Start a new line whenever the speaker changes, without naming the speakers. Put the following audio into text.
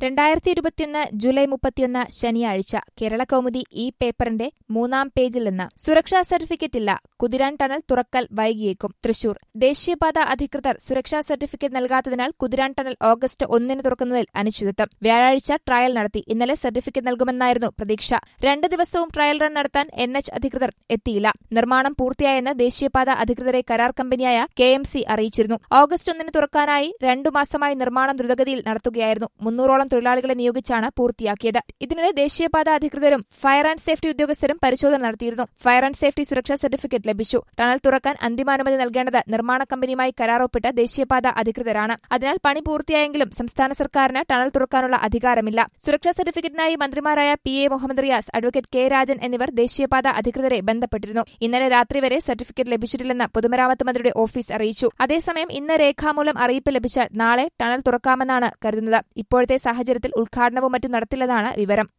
രണ്ടായിരത്തി ഇരുപത്തിയൊന്ന് ജൂലൈ മുപ്പത്തിയൊന്ന് ശനിയാഴ്ച കേരള കൗമുദി ഈ പേപ്പറിന്റെ മൂന്നാം പേജിൽ നിന്ന് സുരക്ഷാ സർട്ടിഫിക്കറ്റ് ഇല്ല കുതിരാൻ ടണൽ തുറക്കൽ വൈകിയേക്കും തൃശൂർ ദേശീയപാത അധികൃതർ സുരക്ഷാ സർട്ടിഫിക്കറ്റ് നൽകാത്തതിനാൽ കുതിരാൻ ടണൽ ഓഗസ്റ്റ് ഒന്നിന് തുറക്കുന്നതിൽ അനിശ്ചിതത്വം വ്യാഴാഴ്ച ട്രയൽ നടത്തി ഇന്നലെ സർട്ടിഫിക്കറ്റ് നൽകുമെന്നായിരുന്നു പ്രതീക്ഷ രണ്ട് ദിവസവും ട്രയൽ റൺ നടത്താൻ എൻ എച്ച് അധികൃതർ എത്തിയില്ല നിർമ്മാണം പൂർത്തിയായെന്ന് ദേശീയപാത അധികൃതരെ കരാർ കമ്പനിയായ കെ എം സി അറിയിച്ചിരുന്നു ഓഗസ്റ്റ് ഒന്നിന് തുറക്കാനായി രണ്ടു മാസമായി നിർമ്മാണം ദ്രുതഗതിയിൽ നടത്തുകയായിരുന്നു മുന്നൂറോളം തൊഴിലാളികളെ നിയോഗിച്ചാണ് പൂർത്തിയാക്കിയത് ഇതിനിടെ ദേശീയപാത അധികൃതരും ഫയർ ആൻഡ് സേഫ്റ്റി ഉദ്യോഗസ്ഥരും പരിശോധന നടത്തിയിരുന്നു ഫയർ ആൻഡ് സേഫ്റ്റി സുരക്ഷാ സർട്ടിഫിക്കറ്റ് ലഭിച്ചു ടണൽ തുറക്കാൻ അന്തിമാനുമതി നൽകേണ്ടത് നിർമ്മാണ കമ്പനിയുമായി കരാറൊപ്പിട്ട ദേശീയപാത അധികൃതരാണ് അതിനാൽ പണി പൂർത്തിയായെങ്കിലും സംസ്ഥാന സർക്കാരിന് ടണൽ തുറക്കാനുള്ള അധികാരമില്ല സുരക്ഷാ സർട്ടിഫിക്കറ്റിനായി മന്ത്രിമാരായ P A Muhammad Riyas advocate K Rajan എന്നിവർ ദേശീയപാത അധികൃതരെ ബന്ധപ്പെട്ടിരുന്നു ഇന്നലെ രാത്രി വരെ സർട്ടിഫിക്കറ്റ് ലഭിച്ചിട്ടില്ലെന്ന് പൊതുമരാമത്ത് മന്ത്രിയുടെ ഓഫീസ് അറിയിച്ചു അതേസമയം ഇന്ന് രേഖാമൂലം അറിയിപ്പ് ലഭിച്ചാൽ നാളെ ടണൽ തുറക്കാമെന്നാണ് കരുതുന്നത് ഇപ്പോഴത്തെ സാഹചര്യത്തിൽ ഉദ്ഘാടനവും മറ്റും നടത്തില്ലെന്നാണ് വിവരം